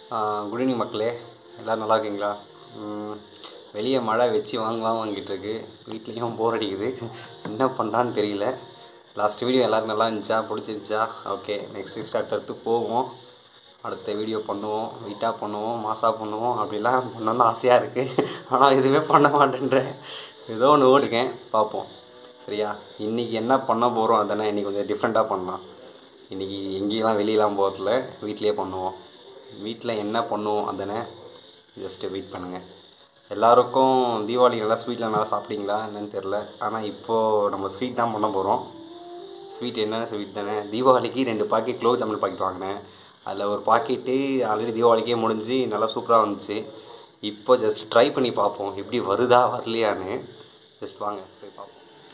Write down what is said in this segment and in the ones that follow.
Good evening மக்களே எல்லோரும் நல்லா இருக்கீங்களா ம், வெளியே மழை வச்சு வாங்கலாம் வாங்கிட்டு இருக்கு வீட்லேயும் போர் அடிக்குது என்ன பண்ணான்னு தெரியல லாஸ்ட் வீடியோ எல்லாருக்கும் நல்லா இருந்துச்சா பிடிச்சிருந்துச்சா ஓகே நெக்ஸ்ட் நெக்ஸ்ட் அடுத்தடுத்து போவோம் அடுத்த வீடியோ பண்ணுவோம் வீட்டாக பண்ணுவோம் மாசாக பண்ணுவோம் அப்படிலாம் பண்ணணும்னு ஆசையாக இருக்குது ஆனால் எதுவுமே பண்ண மாட்டேன்றேன் ஏதோ ஒன்று ஓடுக்கேன் பார்ப்போம் சரியா இன்றைக்கி என்ன பண்ண போகிறோம் அதனால் இன்றைக்கி கொஞ்சம் டிஃப்ரெண்ட்டாக பண்ணலாம் இன்றைக்கி எங்கேயெல்லாம் வெளியெலாம் போகிறதில்ல வீட்டிலேயே பண்ணுவோம் வீட்டில் என்ன பண்ணுவோம் அதனை ஜஸ்ட்டு வெயிட் பண்ணுங்கள் எல்லாருக்கும் தீபாவளி நல்லா ஸ்வீட்லாம் நல்லா சாப்பிட்டீங்களா என்னன்னு தெரில ஆனால் இப்போது நம்ம ஸ்வீட் தான் பண்ண போகிறோம் ஸ்வீட் என்ன ஸ்வீட் தானே தீபாவளிக்கு ரெண்டு பாக்கெட் குலோப் ஜாமுன் பாக்கெட் வாங்கினேன் அதில் ஒரு பாக்கெட்டு ஆல்ரெடி தீபாவளிக்கே முடிஞ்சு நல்லா சூப்பராக வந்துச்சு இப்போ ஜஸ்ட் ட்ரை பண்ணி பார்ப்போம் எப்படி வருதா வரலையான்னு ஜஸ்ட் வாங்க போய் பார்ப்போம்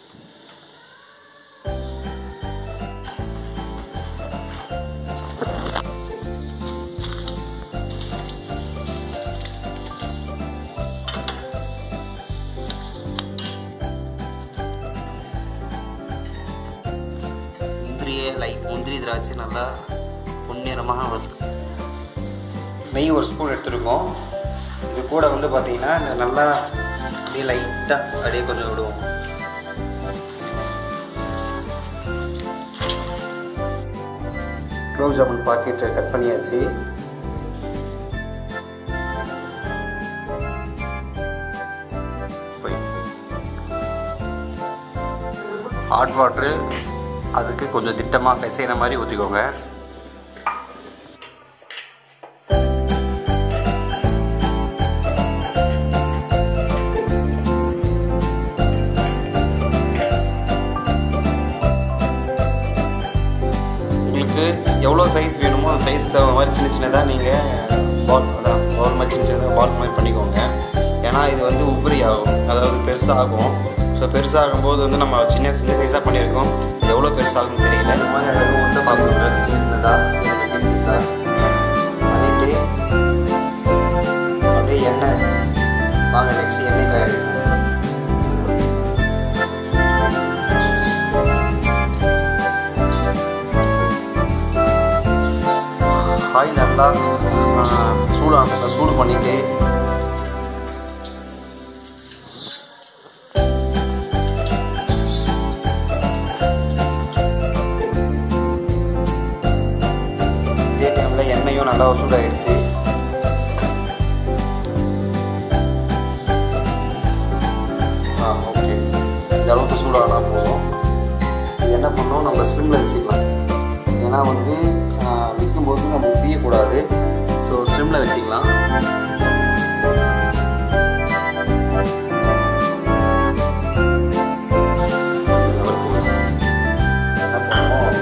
முந்திரியே லைட் முந்திரி திராட்சை நல்லா பொன்னிறமாக வருது நெய் ஒரு ஸ்பூன் எடுத்துருக்கோம் இது கூட வந்து பார்த்தீங்கன்னா இந்த நல்லா அப்படியே லைட்டாக அப்படியே கொஞ்சம் விடுவோம் குலோப் ஜாமுன் பாக்கெட்டை கட் பண்ணியாச்சு போய் ஹாட் வாட்ரு அதுக்கு கொஞ்சம் திட்டமாக பிசைகிற மாதிரி ஊற்றிக்கோங்க உங்களுக்கு எவ்வளோ சைஸ் வேணுமோ அந்த சைஸ் தகுந்த மாதிரி சின்ன சின்னதாக நீங்கள் பால் அதான் பால் மாதிரி சின்ன சின்னதாக பால் மாதிரி பண்ணிக்கோங்க ஏன்னா இது வந்து உபரி ஆகும் அதாவது பெருசாகும் ஸோ பெருசாகும்போது வந்து நம்ம சின்ன சின்ன சைஸாக பண்ணியிருக்கோம் இது எவ்வளோ பெருசாகும்னு தெரியல இந்த மாதிரி அழகு உண்டை பார்க்கணும் சின்ன சின்னதாக பீஸ் பீஸாக பண்ணிட்டு அப்படியே எண்ணெய் வாங்க நெக்ஸ்ட் எண்ணெய் காய வைப்போம். ஆயில் நல்லா சூடு சூடு பண்ணிட்டு இதே டைமில் எண்ணெயும் நல்லா சூடாயிடுச்சு ஆ ஓகே இந்த அளவுக்கு சூடானா போதும் இது என்ன பண்ணோம் நம்ம ஸ்லிம்மில் வச்சுக்கலாம் ஏன்னா வந்து விற்கும்போது நம்ம பியக்கூடாது ஸோ ஸ்லிம்மில் வச்சுக்கலாம் என்ன பண்ணுவோம்?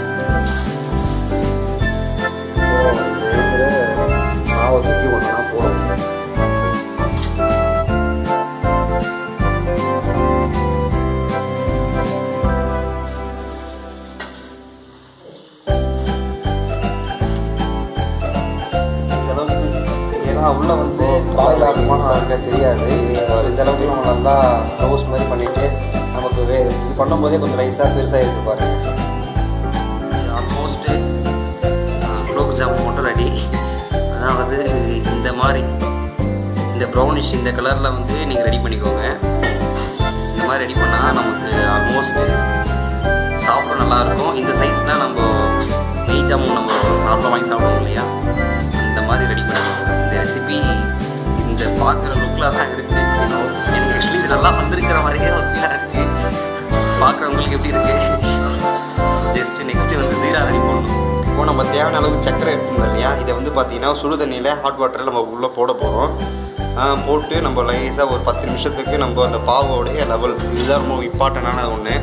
இப்போ இந்த இருக்கிற மாவை தூக்கி ஒன்றா போடணும் இந்த அளவுக்கு ஏன்னா உள்ள வந்து பாயில் ஆகுமான்னு அவருக்கு தெரியாது ஒரு இந்த அளவுக்கு நம்ம நல்லா ரோஸ் மாதிரி பண்ணிட்டு நமக்கு வே இது பண்ணும்போதே கொஞ்சம் ரைஸாக பெருசாக இருக்கு பாருங்க ஆல்மோஸ்ட்டு குலோப் ஜாமுன் மட்டும் ரெடி அதாவது இந்த மாதிரி இந்த ப்ரௌனிஷ் இந்த கலரில் வந்து நீங்கள் ரெடி பண்ணிக்கோங்க இந்த மாதிரி ரெடி பண்ணால் நமக்கு ஆல்மோஸ்ட்டு சாப்பிட நல்லாயிருக்கும் இந்த சைஸ்னால் நம்ம நெய் ஜாமுன் நம்ம சாப்பிட வாங்கி சாப்பிடுவோம் இல்லையா அந்த மாதிரி ரெடி பண்ணிக்கோங்க இந்த ரெசிபி இந்த பார்க்குற லுக்கில் தான் இருக்குது எனக்கு ஆக்சுவலி இது நல்லா வந்திருக்கிற மாதிரியே ஒரு ஃபீலாக இருக்குது பார்க்குறவங்களுக்கு எப்படி இருக்குது ஜஸ்ட்டு நெக்ஸ்ட்டு வந்து ஜீரா ரெடி பண்ணணும் இப்போ நம்ம தேவையான அளவுக்கு சக்கரை எடுத்துருந்தோம் இல்லையா இதை வந்து பார்த்தீங்கன்னா சுடு தண்ணியில் ஹாட் வாட்டரில் நம்ம உள்ளே போட போகிறோம் போட்டு நம்ம லைஸாக ஒரு பத்து நிமிஷத்துக்கு நம்ம அந்த பாவோடைய லெவல் இதுதான் ரொம்ப இம்பார்ட்டண்டான ஒன்று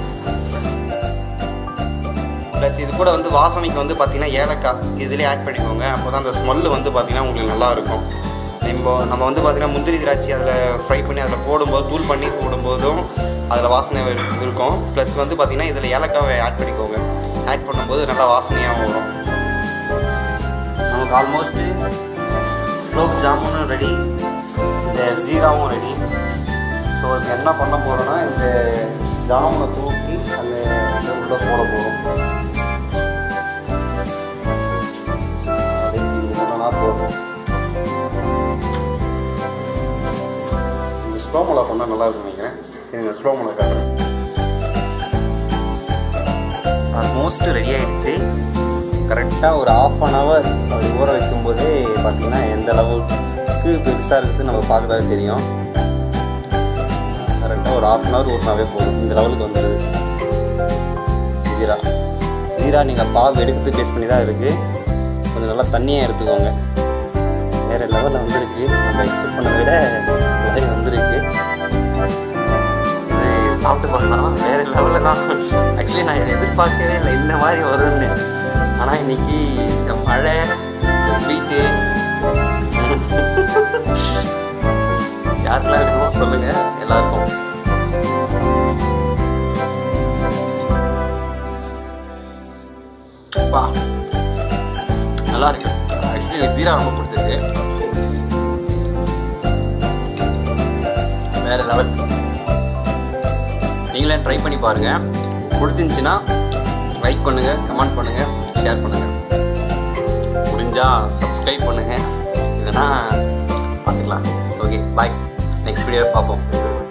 ப்ளஸ் இது கூட வந்து வாசனைக்கு வந்து பார்த்தீங்கன்னா ஏலக்காய் இதுலேயே ஆட் பண்ணிக்கோங்க அப்போ தான் அந்த ஸ்மெல்லு வந்து பார்த்தீங்கன்னா உங்களுக்கு நல்லா இருக்கும் நம்ம நம்ம வந்து பார்த்தீங்கன்னா முந்திரி திராட்சை அதில் ஃப்ரை பண்ணி அதில் போடும்போது தூள் பண்ணி போடும்போதும் அதில் வாசனை இரு- இருக்கும் ப்ளஸ் வந்து பார்த்தீங்கன்னா இதில் ஏலக்காவை ஆட் பண்ணிக்கோங்க ஆட் பண்ணும்போது நல்லா வாசனையாகவும் வரும் நமக்கு ஆல்மோஸ்ட்டு குலோப் ஜாமுனும் ரெடி இந்த ஜீராவும் ரெடி ஸோ இப்போ என்ன பண்ண போகிறோன்னா இந்த ஜாமுனை தூக்கி அந்த உள்ளே போட போகிறோம் அப்படியே இது ஒன்றா போடுறோம் ஸ்லோ மோலா பண்ணால் நல்லா இருக்கும் நினைக்கிறேன் இருங்க ஸ்லோ மோலா காட்டுறேன் ஆல்மோஸ்ட் ரெடி ஆயிடுச்சு கரெக்டாக ஒரு ஆஃப் அன் ஹவர் அப்படி ஊற வைக்கும்போதே பார்த்தீங்கன்னா எந்த அளவுக்கு பெருசாக இருக்குது நம்ம பார்க்கறது தெரியும் கரெக்டாக ஒரு ஆஃப் அன் ஹவர் ஊறினாவே போதும் இந்த லெவலுக்கு வந்துடுது ஜீரா ஜீரா நீங்கள் பாவு எடுத்து டேஸ்ட் பண்ணி தான் இருக்குது கொஞ்சம் நல்லா தண்ணியாக எடுத்துக்கோங்க வேறு லெவலில் வந்திருக்கு நம்ம எக்ஸ்பெக்ட் பண்ணதை விட நிறைய வந்திருக்கு இது சாப்பிட்டு பார்க்கலாம் வேறு லெவலில் தான் ஆக்சுவலி நான் இதை எதிர்பார்க்கவே இல்லை இந்த மாதிரி வரும்னு ஆனால் இன்னைக்கு இந்த மழை ஸ்வீட்டு யாருக்கெல்லாம் இருக்குமோ சொல்லுங்கள் எல்லாருக்கும் பா நல்லா இருக்கு ஆக்சுவலி எனக்கு ஜீரா ரொம்ப பிடிச்சிருக்கு வேற லெவல் நீங்களே ட்ரை பண்ணி பாருங்க பிடிச்சிருந்துச்சின்னா லைக் பண்ணுங்க கமெண்ட் பண்ணுங்க ஷேர் பண்ணுங்க முடிஞ்சா சப்ஸ்கிரைப் பண்ணுங்க இல்லைன்னா பார்த்துக்கலாம் ஓகே பாய் நெக்ஸ்ட் வீடியோ பார்ப்போம்